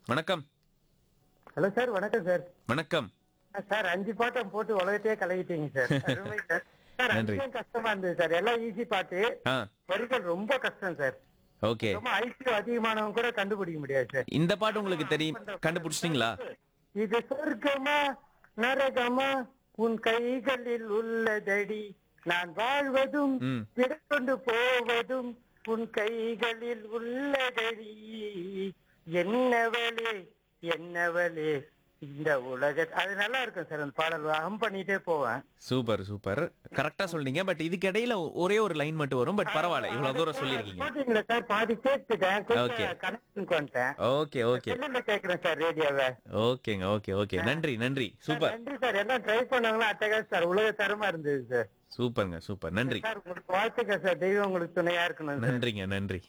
வணக்கம் hello sir வணக்கம் sir வணக்கம் சார் அஞ்சு பாட்டம் போட்டு உலகத்தையே கலகிட்டீங்க சார் அருமை சார் சார் நன்றி. அஞ்சும் கஷ்டமா இருந்தது சார் எல்லாம் ஈஸி பாட்டு ஆ வரிகள் ரொம்ப கஷ்டம் சார் ஓகே ரொம்ப ஐக்கியம் அதிகமானவங்க கூட கண்டுபிடிக்க முடியாது சார் இந்த பாட்டு உங்களுக்கு தெரியும் கண்டுபிடிச்சிட்டீங்களா இது சொர்க்கமா நரகமா உன் கைகளில் உள்ளதடி நான் வாழ்வதும் ம். விடக்கொண்டு போவதும் உன் கைகளில் உள்ளதடி என்னவளே என்னவளே இந்த உலக அது நல்லா இருக்கும் சார் அந்த பாடல் அகம் பண்ணிட்டே போவேன் சூப்பர் சூப்பர் கரெக்டா சொல்றீங்க பட் இதுக்கு இடையில ஒரே ஒரு லைன் மட்டும் வரும் பட் பரவாயில்ல இவ்வளவு தூரம் சொல்லியிருக்கீங்க போட்டீங்களா சார் பாதி கேட்டுட்டேன் Okay. கொஞ்சம் கனெக்ஷனுக்கு வந்துட்டேன் ஓகே ஓகே செல்லுல கேக்குறேன் சார் ரேடியோவை ஓகேங்க ஓகே ஓகே நன்றி நன்றி சூப்பர் நன்றி சார் எல்லாம் ட்ரை பண்ணவங்களும் அட்டகாஸ் சார் உலக தரமா இருந்தது சார் சூப்பர்ங்க சூப்பர் நன்றி சார் உங்களுக்கு வாழ்த்துக்கள் சார் தெய்வம் உங்களுக்கு துணையா இருக்கணும் சார் நன்றிங்க நன்றி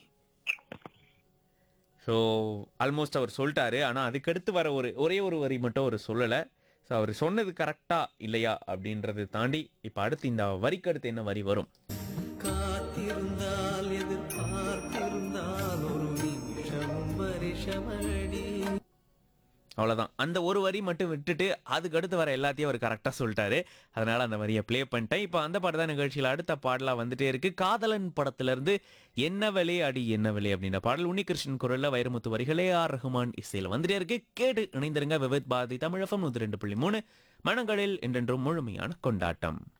ஸோ ஆல்மோஸ்ட் அவர் சொல்லிட்டாரு ஆனா அதுக்கடுத்து வர ஒரு ஒரே ஒரு வரி மட்டும் அவர் சொல்லல ஸோ அவர் சொன்னது கரெக்டா இல்லையா அப்படின்றத தாண்டி இப்போ அடுத்து இந்த வரிக்கு அடுத்து என்ன வரி வரும் காத்திருந்தால் எதிர்பார்த்திருந்தால் ஒரு நிமிஷம் வருஷமடி அவ்வளவுதான் அந்த ஒரு வரி மட்டும் விட்டுட்டு அதுக்கு அடுத்து வர எல்லாத்தையும் அவர் கரெக்டாக சொல்லிட்டாரு அதனால அந்த வரியை ப்ளே பண்ணிட்டேன் இப்போ அந்த பாட்டு தான் நிகழ்ச்சியில் அடுத்த பாடலா வந்துட்டே இருக்கு காதலன் படத்துல இருந்து என்ன விலை அடி என்ன விலை அப்படின்ற பாடல் உன்னிகிருஷ்ணன் குரல்ல வைரமுத்து வரிகளே ஆர் ரஹ்மான் இசையில் வந்துட்டே இருக்கு கேட்டு இணைந்திருங்க விவித் பாரதி தமிழகம் நூற்றி ரெண்டு புள்ளி மூணு மனங்களில் என்றென்றும் முழுமையான கொண்டாட்டம்